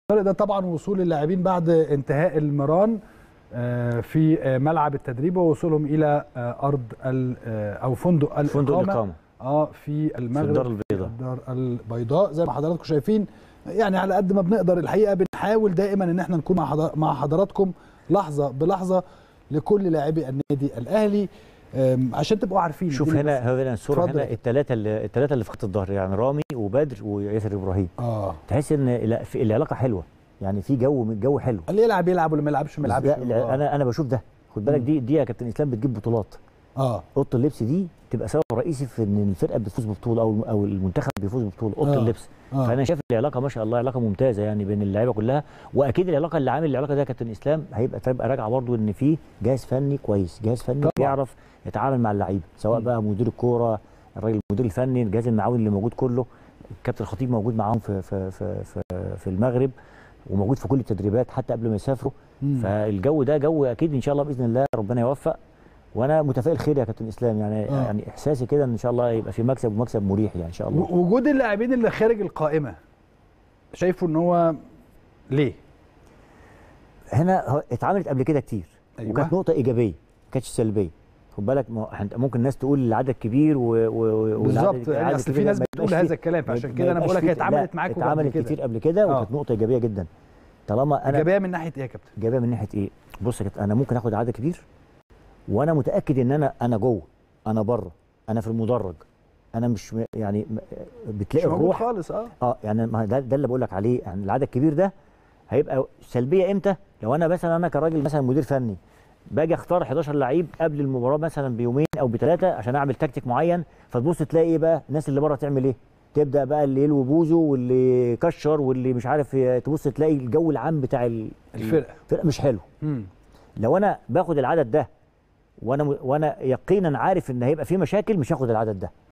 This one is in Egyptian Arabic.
ده طبعا وصول اللاعبين بعد انتهاء المران آه، في آه، ملعب التدريب ووصولهم الى آه، ارض ال- آه، او فندق فندق الاقامه الاقامه اه في المغرب في الدار البيضاء الدار البيضاء زي ما حضراتكم شايفين يعني على قد ما بنقدر الحقيقه بنحاول دائما ان احنا نكون مع حضر- مع حضراتكم لحظه بلحظه لكل لاعبي النادي الاهلي آم، عشان تبقوا عارفين شوف الدنيا هنا هنا الصوره اتفضل. هنا الثلاثه اللي الثلاثه اللي في خط الظهر يعني رامي وبدر وياسر ابراهيم اه تحس ان لا، في العلاقه حلوه يعني في جو الجو حلو اللي يلعب يلعب واللي ما يلعبش ما يلعبش لا، لا، آه. انا انا بشوف ده خد بالك مم. دي دي يا كابتن اسلام بتجيب بطولات اه اوضه اللبس دي تبقى سبب رئيسي في ان الفرقه بتفوز ببطوله او او المنتخب بيفوز ببطوله اوضه آه. اللبس اه فانا شايف العلاقه ما شاء الله علاقه ممتازه يعني بين اللعيبه كلها واكيد العلاقه اللي عامل العلاقه ده يا كابتن اسلام هيبقى تبقى راجعه برضو ان في جهاز فني كويس جهاز فني طبعاً. بيعرف يتعامل مع اللعيبه سواء مم. بقى مدير الكوره الراجل المدير الفني الجهاز المعاون اللي موجود كله الكابتن الخطيب موجود معاهم في في في في, في المغرب وموجود في كل التدريبات حتى قبل ما يسافروا مم. فالجو ده جو اكيد ان شاء الله باذن الله ربنا يوفق وانا متفائل خير يا كابتن اسلام يعني آه. يعني احساسي كده ان شاء الله يبقى في مكسب ومكسب مريح يعني ان شاء الله و- وجود اللاعبين اللي خارج القائمه شايفه ان هو ليه؟ هنا هو اتعملت قبل كده كتير أيوة. وكانت نقطه ايجابيه ما كانتش سلبيه خد بالك ما هو إحنا ممكن الناس تقول العدد كبير و... و... والعدد- بالظبط يعني العدد اصل في كبير ناس ما بتقول يبقاش هذا فيه- الكلام ما فعشان يبقى- كده ما انا بقول لك يبقاش هي فيه- اتعملت لا، معاكم قبل اتعملت كده كتير قبل كده آه. وكانت نقطه ايجابيه جدا طالما انا ايجابيه من ناحيه ايه يا كابتن؟ ايجابيه من ناحيه ايه بص يا كابتن انا ممكن اخد عدد كبير وانا متاكد ان انا انا جوه انا بره انا في المدرج انا مش م- يعني م- بتلاقي مش موجود الروح خالص اه اه يعني ما ده, ده اللي بقول لك عليه يعني العدد الكبير ده هيبقى سلبيه امتى لو انا مثلا انا كراجل مثلا مدير فني باجي اختار 11 لعيب قبل المباراه مثلا بيومين او بثلاثه عشان اعمل تكتيك معين فتبص تلاقي ايه بقى الناس اللي بره تعمل ايه تبدا بقى اللي يلوي بوزه واللي يكشر واللي مش عارف ي- تبص تلاقي الجو العام بتاع ال- الفرقه الفرقه مش حلو مم. لو انا باخد العدد ده وانا م- وانا يقينا عارف ان هيبقى في مشاكل مش هاخد العدد ده